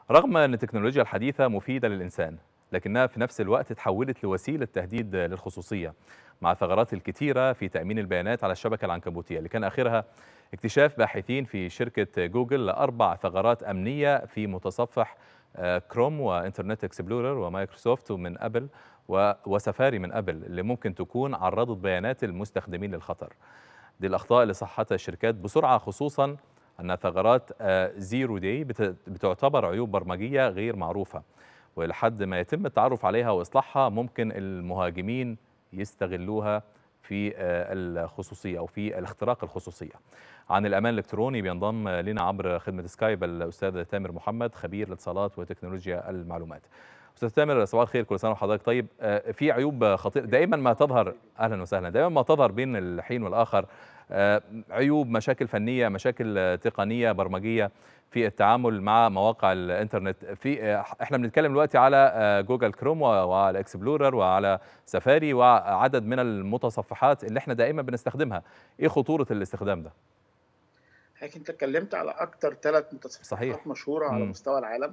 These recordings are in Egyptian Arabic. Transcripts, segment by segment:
رغم أن التكنولوجيا الحديثة مفيدة للإنسان لكنها في نفس الوقت تحولت لوسيلة تهديد للخصوصية مع ثغرات الكثيرة في تأمين البيانات على الشبكة العنكبوتية اللي كان آخرها اكتشاف باحثين في شركة جوجل لأربع ثغرات أمنية في متصفح كروم وإنترنت اكسبلورر ومايكروسوفت من أبل وسفاري من أبل اللي ممكن تكون عرضت بيانات المستخدمين للخطر دي الأخطاء اللي صحتها الشركات بسرعة خصوصا أن ثغرات زيرو دي بتعتبر عيوب برمجية غير معروفة ولحد ما يتم التعرف عليها وإصلاحها ممكن المهاجمين يستغلوها في الخصوصية أو في الاختراق الخصوصية عن الأمان الإلكتروني بينضم لنا عبر خدمة سكايب الأستاذ تامر محمد خبير الاتصالات وتكنولوجيا المعلومات استاذ تامر صباح الخير كل سنه وحضرتك طيب في عيوب خطيره دائما ما تظهر اهلا وسهلا دائما ما تظهر بين الحين والاخر عيوب مشاكل فنيه مشاكل تقنيه برمجيه في التعامل مع مواقع الانترنت في احنا بنتكلم دلوقتي على جوجل كروم وعلى اكسبلورر وعلى سفاري وعدد من المتصفحات اللي احنا دائما بنستخدمها ايه خطوره الاستخدام ده حضرتك انت اتكلمت على اكتر ثلاث متصفحات صحيح. مشهوره على مم. مستوى العالم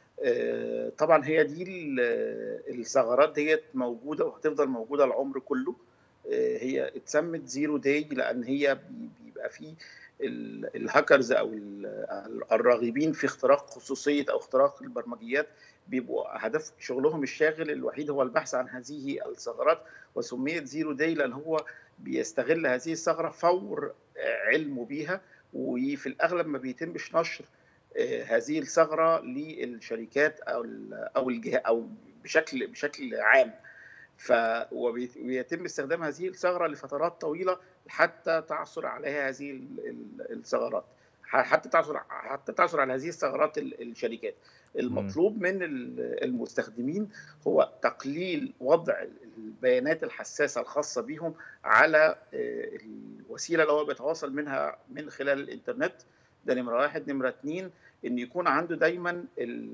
طبعا هي دي الثغرات ديت موجوده وهتفضل موجوده العمر كله هي اتسمت زيرو داي لان هي بيبقى فيه الهاكرز او الراغبين في اختراق خصوصيه او اختراق البرمجيات بيبقوا هدف شغلهم الشاغل الوحيد هو البحث عن هذه الثغرات وسميت زيرو داي لان هو بيستغل هذه الثغره فور علمه بيها وفي الاغلب ما بيتمش نشر هذه الثغره للشركات او او الجهه او بشكل بشكل عام ف ويتم استخدام هذه الثغره لفترات طويله حتى تعثر عليها هذه الثغرات حتى تعثر حتى تعثر على هذه الثغرات الشركات المطلوب من المستخدمين هو تقليل وضع البيانات الحساسه الخاصه بهم على الوسيله اللي هو بيتواصل منها من خلال الانترنت ده نمره واحد نمره اثنين ان يكون عنده دايما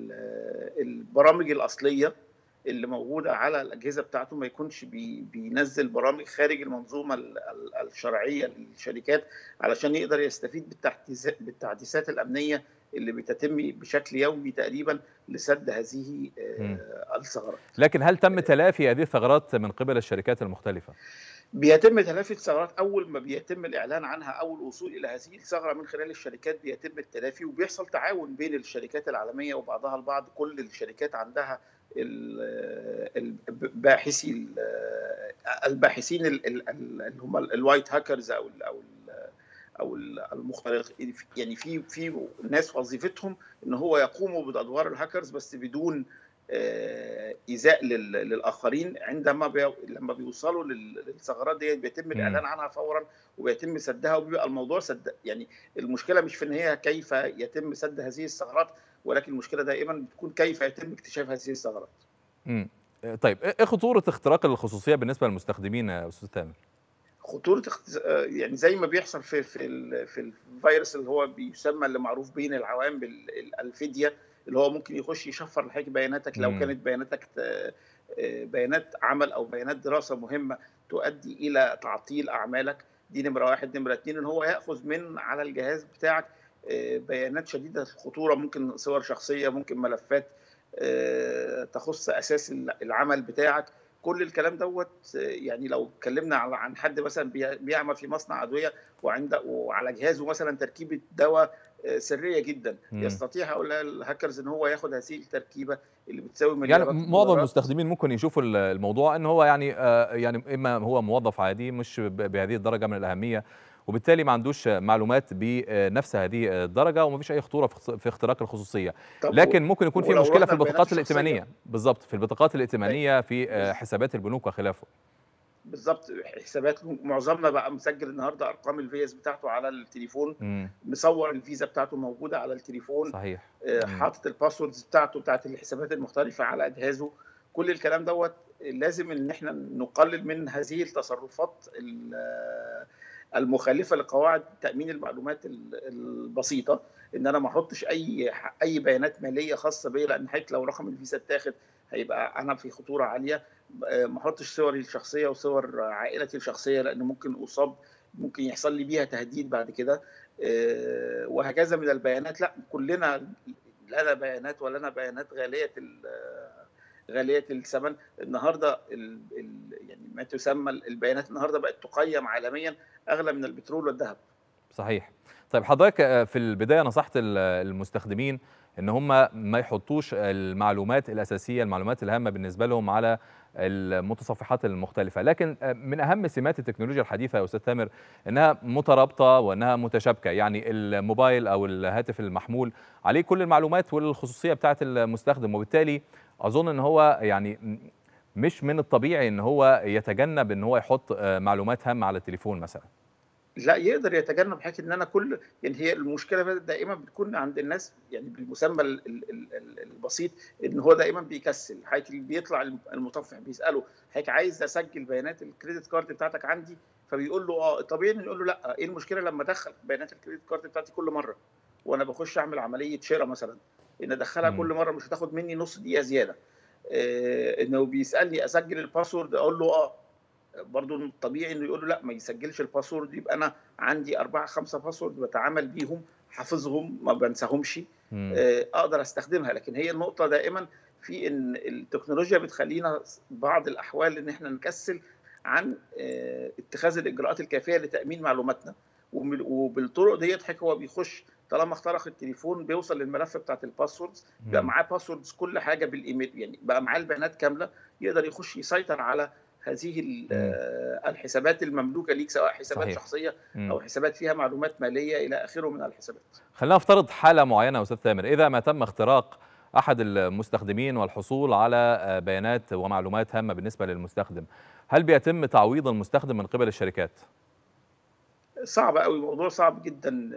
البرامج الاصليه اللي موجوده على الاجهزه بتاعته ما يكونش بي بينزل برامج خارج المنظومه الشرعيه للشركات علشان يقدر يستفيد بالتحديثات الامنيه اللي بتتم بشكل يومي تقريبا لسد هذه الثغرات. لكن هل تم تلافي هذه الثغرات من قبل الشركات المختلفه؟ بيتم تلافي الثغرات اول ما بيتم الاعلان عنها او الوصول الى هذه الثغره من خلال الشركات بيتم التلافي وبيحصل تعاون بين الشركات العالميه وبعضها البعض كل الشركات عندها الباحثي الباحثين اللي هم الوايت هاكرز او ال او ال او المخترق يعني في في ناس وظيفتهم ان هو يقوموا بادوار الهاكرز بس بدون ايذاء للاخرين عندما بي... لما بيوصلوا للثغرات دي بيتم الاعلان عنها فورا وبيتم سدها وبيبقى الموضوع سد يعني المشكله مش في ان هي كيف يتم سد هذه الثغرات ولكن المشكله دائما بتكون كيف يتم اكتشاف هذه الثغرات. امم طيب ايه خطوره اختراق الخصوصيه بالنسبه للمستخدمين يا استاذ تامر؟ خطوره يعني زي ما بيحصل في في في الفيروس اللي هو بيسمى اللي معروف بين العوام بالفديه اللي هو ممكن يخش يشفر لحضرتك بياناتك لو كانت بياناتك بيانات عمل او بيانات دراسه مهمه تؤدي الى تعطيل اعمالك دي نمره واحد نمره اثنين ان هو ياخذ من على الجهاز بتاعك بيانات شديده الخطوره ممكن صور شخصيه ممكن ملفات تخص اساس العمل بتاعك كل الكلام دوت يعني لو اتكلمنا عن حد مثلا بيعمل في مصنع ادويه وعنده وعلى جهازه مثلا تركيبه دواء سريه جدا م. يستطيع هؤلاء الهاكرز ان هو ياخد هذه التركيبه اللي بتساوي مليارات يعني معظم المستخدمين ممكن يشوفوا الموضوع ان هو يعني آه يعني اما هو موظف عادي مش بهذه الدرجه من الاهميه وبالتالي ما عندوش معلومات بنفس هذه الدرجه وما فيش اي خطوره في اختراق الخصوصيه لكن ممكن يكون في مشكله في البطاقات الائتمانيه بالظبط في البطاقات الائتمانيه في حسابات البنوك وخلافه بالظبط حسابات معظمنا بقى مسجل النهارده ارقام الفيز بتاعته على التليفون مم. مصور الفيزا بتاعته موجوده على التليفون صحيح حاطط الباسوردز بتاعته بتاعت الحسابات المختلفه على جهازه كل الكلام دوت لازم ان احنا نقلل من هذه التصرفات المخالفه لقواعد تامين المعلومات البسيطه ان انا ما احطش اي اي بيانات ماليه خاصه بيا لان حتى لو رقم الفيزا اتاخد هيبقى انا في خطوره عاليه ما احطش صوري الشخصيه وصور عائلتي الشخصيه لان ممكن اصاب ممكن يحصل لي بيها تهديد بعد كده وهكذا من البيانات لا كلنا لنا بيانات ولنا بيانات غاليه غاليه الثمن النهارده ال ال يعني ما تسمى البيانات النهارده بقت تقيم عالميا اغلى من البترول والذهب صحيح طيب حضرتك في البدايه نصحت المستخدمين ان هم ما يحطوش المعلومات الاساسيه المعلومات الهامه بالنسبه لهم على المتصفحات المختلفة لكن من أهم سمات التكنولوجيا الحديثة يا أستاذ تامر أنها مترابطة وأنها متشابكة يعني الموبايل أو الهاتف المحمول عليه كل المعلومات والخصوصية بتاعة المستخدم وبالتالي أظن أن هو يعني مش من الطبيعي أن هو يتجنب أن هو يحط معلومات هامة على التليفون مثلا لا يقدر يتجنب حكايه ان انا كل يعني هي المشكله دائما بتكون عند الناس يعني بالمسمى البسيط ان هو دائما بيكسل حضرتك بيطلع المتصفح بيساله حضرتك عايز اسجل بيانات الكريدت كارد بتاعتك عندي فبيقول له اه طبيعي انه يقول له لا ايه المشكله لما ادخل بيانات الكريدت كارد بتاعتي كل مره وانا بخش اعمل عمليه شراء مثلا ان ادخلها كل مره مش هتاخد مني نص دقيقه زياده آه انه بيسالني اسجل الباسورد اقول له اه برضه طبيعي انه يقول له لا ما يسجلش الباسورد يبقى انا عندي اربعه خمسه باسورد بتعامل بيهم حافظهم ما بنساهمش اقدر استخدمها لكن هي النقطه دائما في ان التكنولوجيا بتخلينا بعض الاحوال ان احنا نكسل عن اتخاذ الاجراءات الكافيه لتامين معلوماتنا وبالطرق ديت هو بيخش طالما اخترق التليفون بيوصل للملف بتاعت الباسوردز بقى معاه باسوردز كل حاجه بالايميل يعني بقى معاه البيانات كامله يقدر يخش يسيطر على هذه الحسابات المملوكه ليك سواء حسابات صحيح. شخصيه او حسابات فيها معلومات ماليه الى اخره من الحسابات. خلينا نفترض حاله معينه يا استاذ تامر، اذا ما تم اختراق احد المستخدمين والحصول على بيانات ومعلومات هامه بالنسبه للمستخدم، هل بيتم تعويض المستخدم من قبل الشركات؟ صعب قوي الموضوع صعب جدا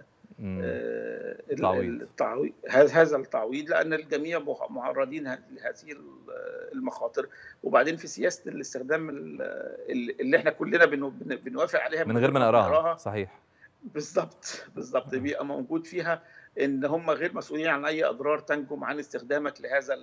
آه التعويض هذا التعويض لان الجميع معرضين لهذه المخاطر وبعدين في سياسه الاستخدام اللي احنا كلنا بنوافق عليها من غير ما نقراها صحيح بالظبط بالظبط بيبقى موجود فيها ان هم غير مسؤولين عن اي اضرار تنجم عن استخدامك لهذا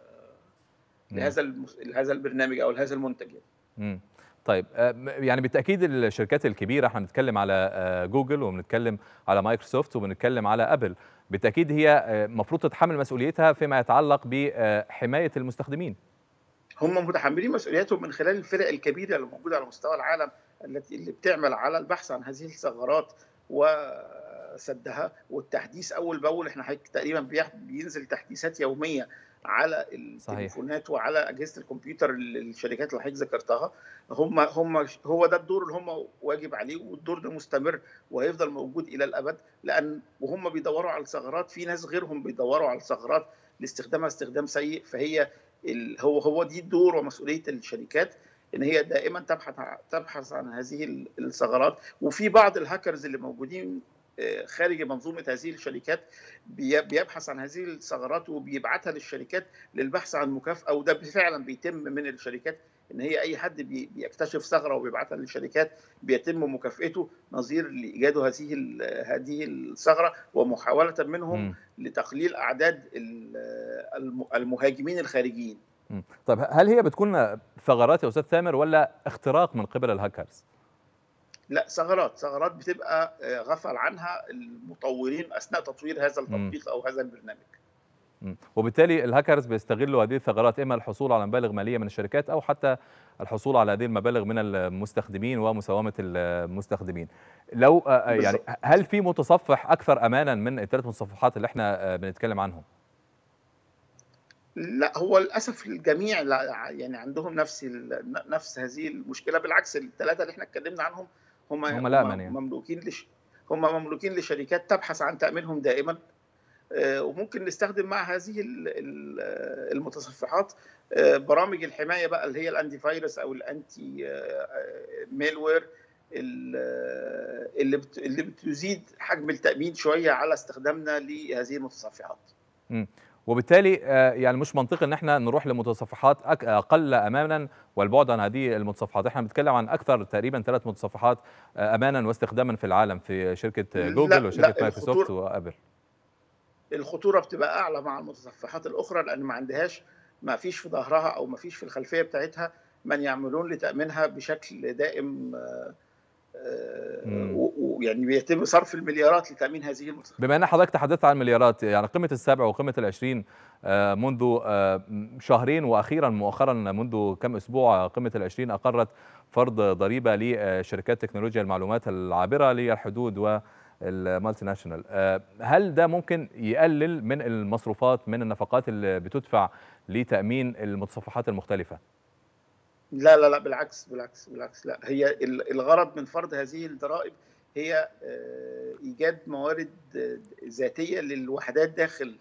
لهذا هذا البرنامج او لهذا المنتج يعني. طيب يعني بالتاكيد الشركات الكبيره احنا بنتكلم على جوجل وبنتكلم على مايكروسوفت وبنتكلم على ابل بالتاكيد هي المفروض تتحمل مسؤوليتها فيما يتعلق بحمايه المستخدمين هم متحملين مسؤولياتهم من خلال الفرق الكبيره اللي موجوده على مستوى العالم التي اللي بتعمل على البحث عن هذه الثغرات وسدها والتحديث اول باول احنا تقريبا بينزل تحديثات يوميه على التليفونات صحيح. وعلى اجهزه الكمبيوتر الشركات اللي حضرتك ذكرتها هم هم هو ده الدور اللي هم واجب عليه والدور ده مستمر وهيفضل موجود الى الابد لان وهم بيدوروا على الثغرات في ناس غيرهم بيدوروا على الثغرات لاستخدامها استخدام سيء فهي هو هو دي دور ومسؤوليه الشركات ان هي دائما تبحث تبحث عن هذه الثغرات وفي بعض الهاكرز اللي موجودين خارج منظومه هذه الشركات بيبحث عن هذه الثغرات وبيبعتها للشركات للبحث عن مكافاه وده فعلا بيتم من الشركات ان هي اي حد بيكتشف ثغره وبيبعتها للشركات بيتم مكافئته نظير لايجاد هذه هذه الثغره ومحاوله منهم م. لتقليل اعداد المهاجمين الخارجيين. طب هل هي بتكون ثغرات يا استاذ ثامر ولا اختراق من قبل الهاكرز؟ لا ثغرات ثغرات بتبقى غفل عنها المطورين اثناء تطوير هذا التطبيق او هذا البرنامج وبالتالي الهاكرز بيستغلوا هذه الثغرات اما الحصول على مبالغ ماليه من الشركات او حتى الحصول على هذه المبالغ من المستخدمين ومساومه المستخدمين لو يعني هل في متصفح اكثر امانا من الثلاث متصفحات اللي احنا بنتكلم عنهم لا هو للاسف الجميع يعني عندهم نفس نفس هذه المشكله بالعكس الثلاثه اللي احنا اتكلمنا عنهم هم هم, لا هم يعني. مملوكين لش هم مملوكين لشركات تبحث عن تامينهم دائما وممكن نستخدم مع هذه المتصفحات برامج الحمايه بقى اللي هي الانتي فيروس او الانتي ميلوير اللي اللي بتزيد حجم التامين شويه على استخدامنا لهذه المتصفحات. م. وبالتالي يعني مش منطقي ان احنا نروح لمتصفحات اقل امانا والبعد عن هذه المتصفحات احنا بنتكلم عن اكثر تقريبا ثلاث متصفحات امانا واستخداما في العالم في شركه جوجل وشركه مايكروسوفت وابل الخطوره بتبقى اعلى مع المتصفحات الاخرى لان ما عندهاش ما فيش في ظهرها او ما فيش في الخلفيه بتاعتها من يعملون لتامينها بشكل دائم او يعني بيتم صرف المليارات لتامين هذه المصالح بما ان حضرتك تحدثت عن المليارات يعني قمه السبع وقمه العشرين منذ شهرين واخيرا مؤخرا منذ كم اسبوع قمه العشرين اقرت فرض ضريبه لشركات تكنولوجيا المعلومات العابره للحدود و المالتي ناشونال هل ده ممكن يقلل من المصروفات من النفقات اللي بتدفع لتامين المتصفحات المختلفه لا لا لا بالعكس بالعكس بالعكس لا هي الغرض من فرض هذه الضرائب هي ايجاد موارد ذاتيه للوحدات داخل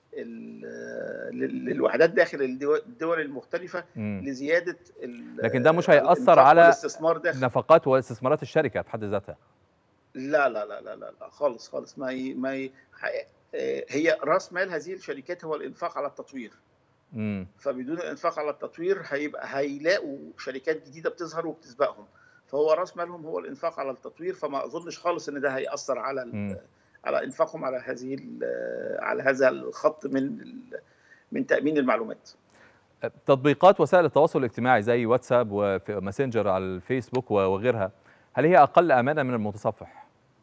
للوحدات داخل الدول المختلفه م. لزياده لكن ده مش هياثر على الاستثمار داخل نفقات واستثمارات الشركه في حد ذاتها لا لا لا لا لا, لا خالص خالص ما ي... ما ي... هي راس مال هذه الشركات هو الانفاق على التطوير مم. فبدون الانفاق على التطوير هيبقى هيلاقوا شركات جديده بتظهر وبتسبقهم فهو راس مالهم هو الانفاق على التطوير فما اظنش خالص ان ده هياثر على ال... على انفاقهم على هذه على هذا الخط من من تامين المعلومات تطبيقات وسائل التواصل الاجتماعي زي واتساب وماسنجر على الفيسبوك وغيرها هل هي اقل امانه من المتصفح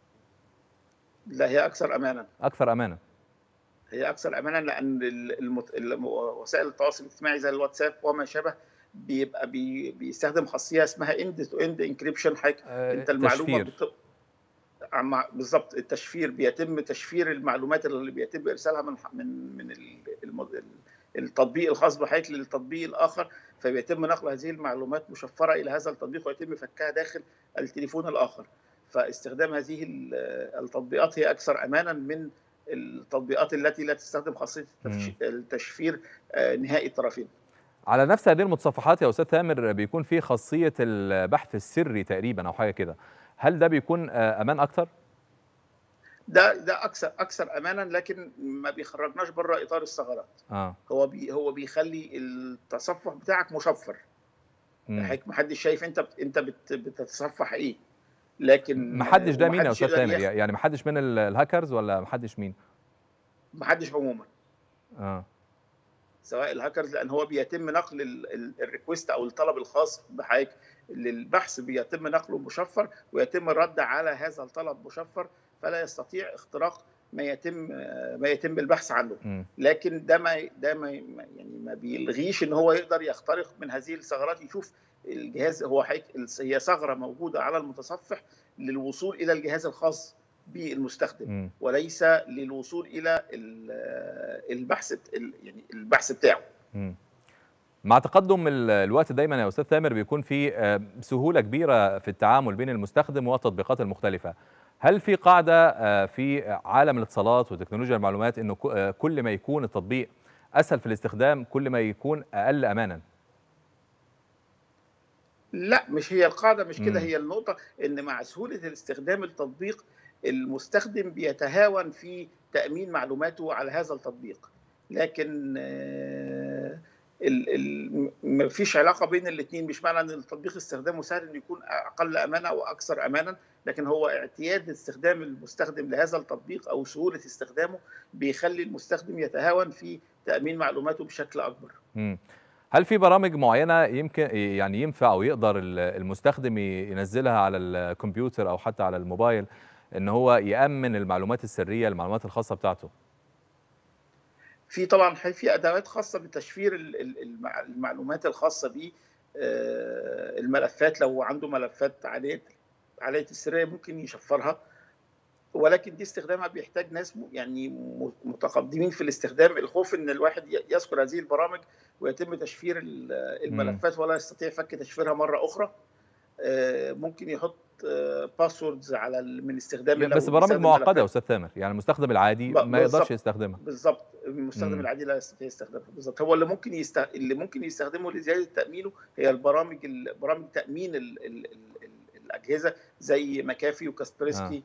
لا هي اكثر امانا اكثر امانا هي اكثر امانا لان المت... وسائل التواصل الاجتماعي زي الواتساب وما شابه بيبقى بي... بيستخدم خاصيه اسمها اند تو اند انكريبشن حضرتك آه انت المعلومه بت... بالظبط التشفير بيتم تشفير المعلومات اللي بيتم ارسالها من من من الم... التطبيق الخاص بحضرتك للتطبيق الاخر فبيتم نقل هذه المعلومات مشفره الى هذا التطبيق ويتم فكها داخل التليفون الاخر فاستخدام هذه التطبيقات هي اكثر امانا من التطبيقات التي لا تستخدم خاصيه التشفير نهائي الطرفين على نفس هذه المتصفحات يا استاذ تامر بيكون في خاصيه البحث السري تقريبا او حاجه كده هل ده بيكون امان اكتر ده ده اكثر اكثر امانا لكن ما بيخرجناش بره اطار الثغرات اه هو بي هو بيخلي التصفح بتاعك مشفر ما حدش شايف انت انت بت بتتصفح ايه لكن ما حدش ده مين يا استاذ تامر يعني ما حدش من الهاكرز ولا ما حدش مين ما حدش عموما اه سواء الهاكرز لان هو بيتم نقل الريكوست او الطلب الخاص بحضرتك للبحث بيتم نقله مشفر ويتم الرد على هذا الطلب مشفر فلا يستطيع اختراق ما يتم ما يتم البحث عنه م. لكن ده ما ده ما يعني ما بيلغيش ان هو يقدر يخترق من هذه الثغرات يشوف الجهاز هو هي ثغره موجوده على المتصفح للوصول الى الجهاز الخاص بالمستخدم م. وليس للوصول الى البحث يعني البحث بتاعه م. مع تقدم الوقت دايما يا استاذ تامر بيكون في سهوله كبيره في التعامل بين المستخدم والتطبيقات المختلفه هل في قاعده في عالم الاتصالات وتكنولوجيا المعلومات انه كل ما يكون التطبيق اسهل في الاستخدام كل ما يكون اقل امانا لا مش هي القاعده مش كده هي النقطه ان مع سهوله الاستخدام التطبيق المستخدم بيتهاون في تامين معلوماته على هذا التطبيق لكن ما فيش علاقه بين الاثنين مش معنى ان التطبيق استخدامه سهل انه يكون اقل امانه او اكثر امانا لكن هو اعتياد استخدام المستخدم لهذا التطبيق او سهوله استخدامه بيخلي المستخدم يتهاون في تامين معلوماته بشكل اكبر. م. هل في برامج معينه يمكن يعني ينفع او يقدر المستخدم ينزلها على الكمبيوتر او حتى على الموبايل ان هو يامن المعلومات السريه المعلومات الخاصه بتاعته؟ في طبعا في ادوات خاصه بتشفير المعلومات الخاصه ب الملفات لو عنده ملفات عاليه عاليه السريه ممكن يشفرها ولكن دي استخدامها بيحتاج ناس يعني متقدمين في الاستخدام الخوف ان الواحد يذكر هذه البرامج ويتم تشفير الملفات ولا يستطيع فك تشفيرها مره اخرى ممكن يحط باسوردز على من استخدام بس برامج معقده يا استاذ تامر يعني المستخدم العادي ما يقدرش يستخدمها بالظبط المستخدم العادي لا يستطيع يستخدمها بالظبط هو اللي ممكن يست... اللي ممكن يستخدمه لزياده تامينه هي البرامج برامج تامين ال... ال... ال... الاجهزه زي مكافي وكاسبرسكي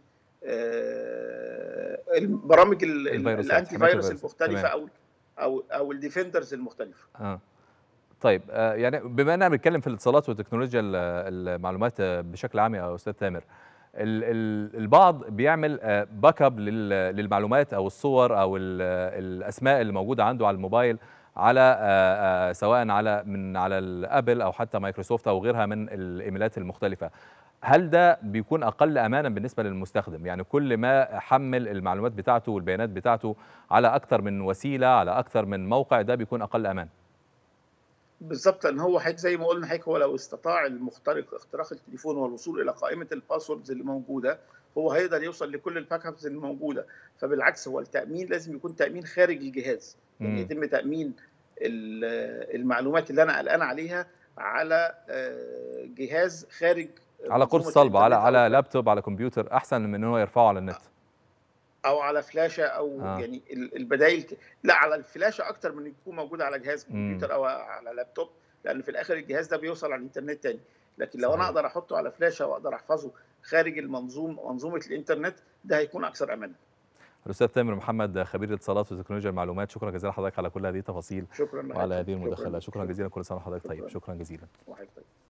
آه. البرامج الانتي فيروس المختلفه او او او الديفندرز المختلفه اه طيب آه يعني بما اننا بنتكلم في الاتصالات وتكنولوجيا المعلومات بشكل عام يا استاذ تامر البعض بيعمل باك اب للمعلومات او الصور او الاسماء اللي موجوده عنده على الموبايل على سواء على من على الابل او حتى مايكروسوفت او غيرها من الايميلات المختلفه هل ده بيكون اقل امانا بالنسبه للمستخدم يعني كل ما حمل المعلومات بتاعته والبيانات بتاعته على اكثر من وسيله على اكثر من موقع ده بيكون اقل امان بالظبط لان هو حضرتك زي ما قلنا حضرتك هو لو استطاع المخترق اختراق التليفون والوصول الى قائمه الباسوردز اللي موجوده هو هيقدر يوصل لكل الباك ابس اللي موجوده فبالعكس هو التامين لازم يكون تامين خارج الجهاز يعني مم. يتم تامين ال- المعلومات اللي انا قلقان عليها على آه، جهاز خارج على قرص منظومة صلب على الإنترنت على أو- لابتوب على كمبيوتر احسن من ان هو يرفعه على النت او على فلاشه او آه. آه. يعني ال- البدائل ك- لا على الفلاشه اكتر من يكون موجود على جهاز مم. كمبيوتر او على لابتوب لان في الاخر الجهاز ده بيوصل على الانترنت تاني لكن لو انا صحيح. اقدر احطه على فلاشه واقدر احفظه خارج المنظوم منظومه الانترنت ده هيكون اكثر امانا الاستاذ تامر محمد خبير الاتصالات وتكنولوجيا المعلومات شكرا جزيلا لحضرتك على كل هذه التفاصيل شكرا وعلى لحضرتك. هذه المداخله شكرا شكرا جزيلا كل سنه وحضرتك طيب شكراً. شكرا جزيلا وحضرتك طيب.